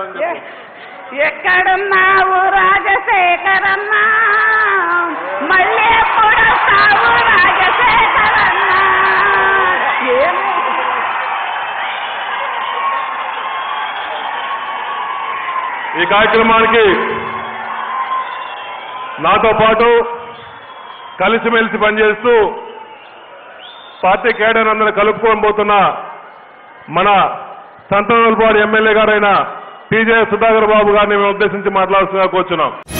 సమాధానం ఎ- చెప్పు ఎక్కడున్నావు రాజశేఖరన్నా మళ్ళీ ఎప్పుడు వస్తావు రాజశేఖరన్నా ఏమి ఈ కార్యక్రమానికి నాతో పాటు కలిసిమెలిసి పనిచేస్తూ పార్టీ కేడర్ అందరూ కలుపుకొని పోతున్న మన సంతనోల్పాడు ఎమ్మెల్యే గారైన టీజే సుధాకర్ బాబు గారిని మేము ఉద్దేశించి మాట్లాడుతున్నా కూర్చున్నాం